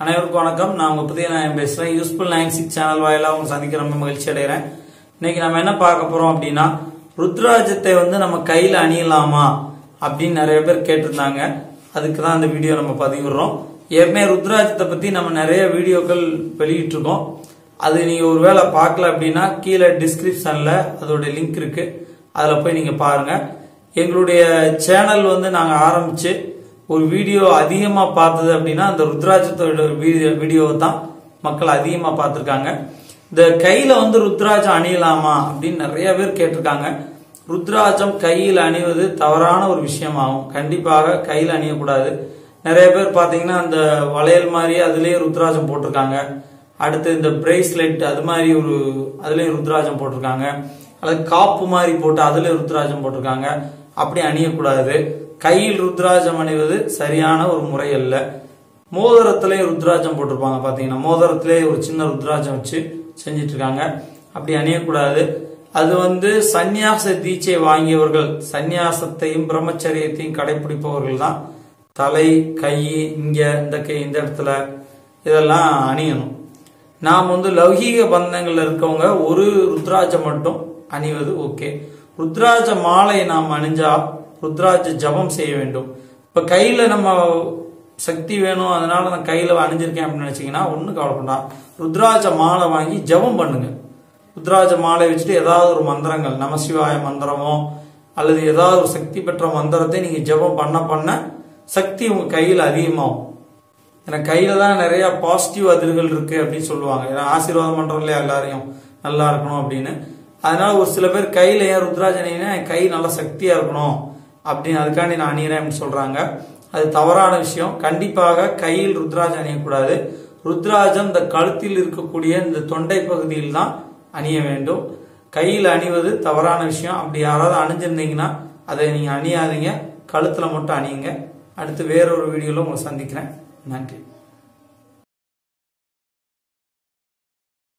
அனைவருக்கும் வணக்கம் நான் உங்க புதிய நாயம் பேசுறேன் யூஸ்ஃபுல் நைன் சிக்ஸ் சேனல் வாயிலா உங்க சந்திக்க ரொம்ப மகிழ்ச்சி அடைகிறேன் இன்னைக்கு நம்ம என்ன பார்க்க போறோம் அப்படின்னா ருத்ராஜத்தை வந்து நம்ம கையில அணியலாமா அப்படின்னு நிறைய பேர் கேட்டிருந்தாங்க அதுக்கு தான் இந்த வீடியோ நம்ம பதிவிடுறோம் ஏற்கனவே ருத்ராஜத்தை பத்தி நம்ம நிறைய வீடியோக்கள் வெளியிட்டு இருக்கோம் அது நீங்க ஒருவேளை பார்க்கல அப்படின்னா கீழே டிஸ்கிரிப்ஷன்ல அதோட லிங்க் இருக்கு அதுல போய் நீங்க பாருங்க எங்களுடைய சேனல் வந்து நாங்க ஆரம்பிச்சு ஒரு வீடியோ அதிகமா பார்த்தது அப்படின்னா அந்த ருத்ராஜத்தோட வீடியோ வீடியோவை தான் மக்கள் அதிகமா பார்த்திருக்காங்க இந்த கையில வந்து ருத்ராஜம் அணியலாமா அப்படின்னு நிறைய பேர் கேட்டிருக்காங்க ருத்ராஜம் கையில் அணிவது தவறான ஒரு விஷயமாகும் கண்டிப்பாக கையில் அணியக்கூடாது நிறைய பேர் பாத்தீங்கன்னா அந்த வளையல் மாதிரி அதுலயே ருத்ராஜம் போட்டிருக்காங்க அடுத்து இந்த பிரேஸ்லெட் அது மாதிரி ஒரு அதுலயும் ருத்ராஜம் போட்டிருக்காங்க அல்லது காப்பு மாதிரி போட்டு அதுல ருத்ராஜம் போட்டிருக்காங்க அப்படி அணியக்கூடாது கையில் ருத்ராஜம் அணிவது சரியான ஒரு முறை அல்ல மோதிரத்திலே ருத்ராஜம் போட்டிருப்பாங்க பாத்தீங்கன்னா மோதிரத்திலே ஒரு சின்ன ருத்ராஜம் வச்சு செஞ்சிட்டு இருக்காங்க அப்படி அணியக்கூடாது அது வந்து சந்நியாச தீட்சை வாங்கியவர்கள் சந்நியாசத்தையும் பிரம்மச்சரியத்தையும் கடைபிடிப்பவர்கள் தான் தலை கை இங்க இந்த கை இந்த இடத்துல இதெல்லாம் அணியணும் நாம் வந்து லௌகீக பந்தங்கள்ல இருக்கவங்க ஒரு ருத்ராஜம் மட்டும் அணிவது ஓகே ருத்ராஜ மாலை நாம் அணிஞ்சா ருத்ராஜ ஜபம் செய்ய வேண்டும் இப்ப கையில நம்ம சக்தி வேணும் அதனால நான் கையில அணிஞ்சிருக்கேன் அப்படின்னு நினைச்சீங்கன்னா ஒன்னும் கவலைப்படாம் ருத்ராஜ மாலை வாங்கி ஜபம் பண்ணுங்க ருத்ராஜ மாலை வச்சுட்டு ஏதாவது ஒரு மந்திரங்கள் நமசிவாய மந்திரமோ அல்லது ஏதாவது ஒரு சக்தி பெற்ற மந்திரத்தை நீங்க ஜபம் பண்ண பண்ண சக்தி உங்க கையில் அதிகமாகும் ஏன்னா கையில தான் நிறைய பாசிட்டிவ் அதிர்கள் இருக்கு அப்படின்னு சொல்லுவாங்க ஏன்னா ஆசீர்வாதம் பண்றோம் இல்லையா எல்லாரையும் நல்லா இருக்கணும் அப்படின்னு அதனால ஒரு சில பேர் கையில ஏன் ருத்ராஜ் அணியினா என் கை நல்ல சக்தியா இருக்கணும் அப்படின்னு அதுக்காண்டி நான் அணியிறேன் அப்படின்னு சொல்றாங்க அது தவறான விஷயம் கண்டிப்பாக கையில் ருத்ராஜ் அணியக்கூடாது ருத்ராஜம் இந்த கழுத்தில் இருக்கக்கூடிய இந்த தொண்டை பகுதியில் தான் அணிய வேண்டும் கையில் அணிவது தவறான விஷயம் அப்படி யாராவது அணிஞ்சிருந்தீங்கன்னா அதை நீங்க அணியாதீங்க கழுத்துல மட்டும் அணியுங்க அடுத்து வேறொரு வீடியோல உங்களை சந்திக்கிறேன் நன்றி